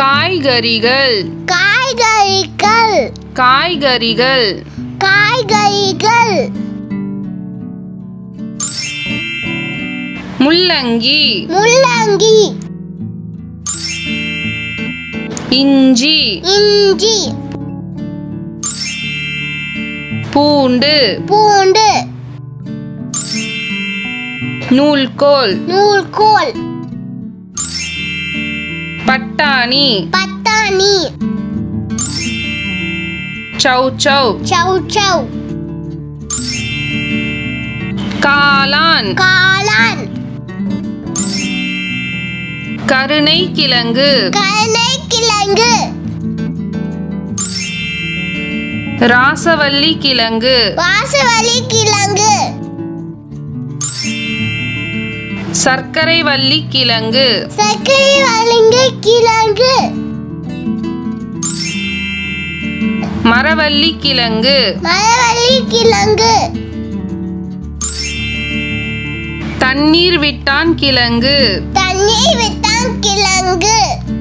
காய்கறிகள் காய்கறிகள் காய்கறிகள் காய்கறிகள் முள்ளங்கி முள்ளங்கி இஞ்சி இஞ்சி பூண்டு பூண்டு நூல்கோல் நூல்கோல் பட்டாணி பட்டாணி சௌ சௌ சௌ சௌ காளான் காளான் கருணை கிழங்கு கருணைக்கிழங்கு ராசவல்லி கிழங்கு வாசவழி கிழங்கு சர்க்கரை வள்ளி கிழங்கு சர்க்கரை வழங்கு கிழங்கு மரவள்ளி கிழங்கு மரவள்ளி கிழங்கு தண்ணீர் விட்டான் கிழங்கு தண்ணீர் விட்டான் கிழங்கு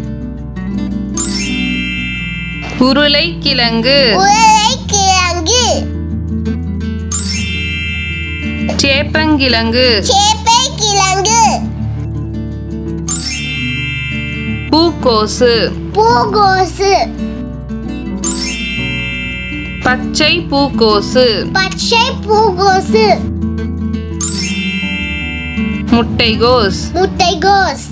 உருளை கிழங்கு உருளை கிழங்கு சேப்பங்கிழங்கு சேப்பை கிழங்கு பூக்கோசு பூகோசு பச்சை பூக்கோசு பச்சை பூகோசு முட்டைகோஸ் முட்டைகோஸ்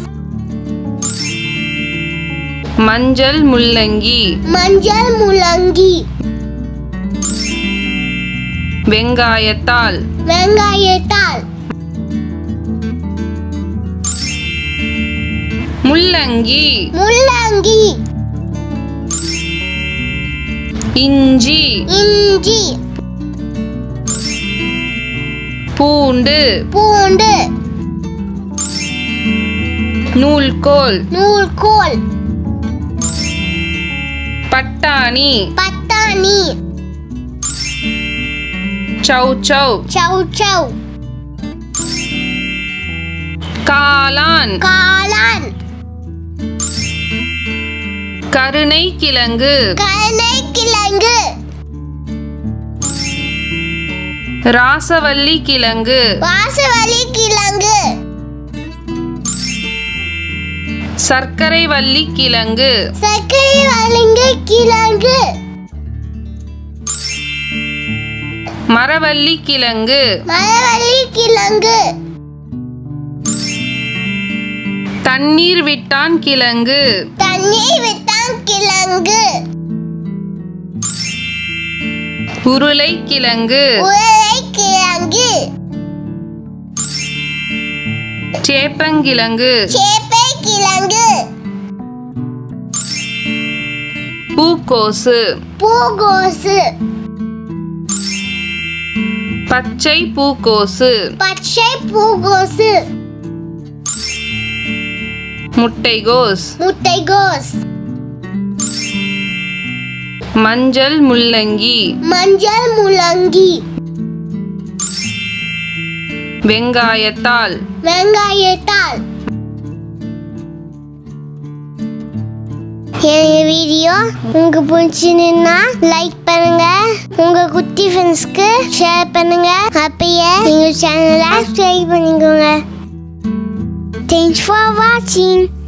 மஞ்சள் முள்ளங்கி மஞ்சள் முள்ளங்கி வெங்காயத்தாள் வெங்காயத்தாள் முள்ளங்கி முள்ளங்கி இஞ்சி இஞ்சி பூண்டு பூண்டு நூல்கோல் நூல்கோல் பட்டாணி பட்டாணி சௌ சௌ சௌ சௌ காளான் காளான் கருணை கிழங்கு கருணைக்கிழங்கு ராசவல்லி கிழங்கு வாசவழி கிழங்கு சர்க்கரை வள்ளி கிழங்கு சர்க்கரை வழங்கு கிழங்கு மரவள்ளி கிழங்கு மரவள்ளி கிழங்கு தண்ணீர் விட்டான் கிழங்கு தண்ணீர் விட்டான் கிழங்கு உருளை கிழங்கு உருளை கிழங்கு சேப்பங்கிழங்கு சேப்பை கிழங்கு பூக்கோசு பூகோசு பச்சை பூக்கோசு பச்சை பூகோசு முட்டைகோஸ் முட்டைகோஸ் மஞ்சள் முள்ளங்கி மஞ்சள் முள்ளங்கி வெங்காயத்தாள் வெங்காயத்தாள் என் வீடியோ உங்களுக்கு பிடிச்சிருந்தா லைக் பண்ணுங்க உங்க குட்டி ஃப்ரெண்ட்ஸ்க்கு ஷேர் பண்ணுங்க அப்படியே எங்க சேனலை சப்ஸ்கிரைப் பண்ணிக்கோங்க தேங்க்ஸ் ஃபார் வாட்சிங்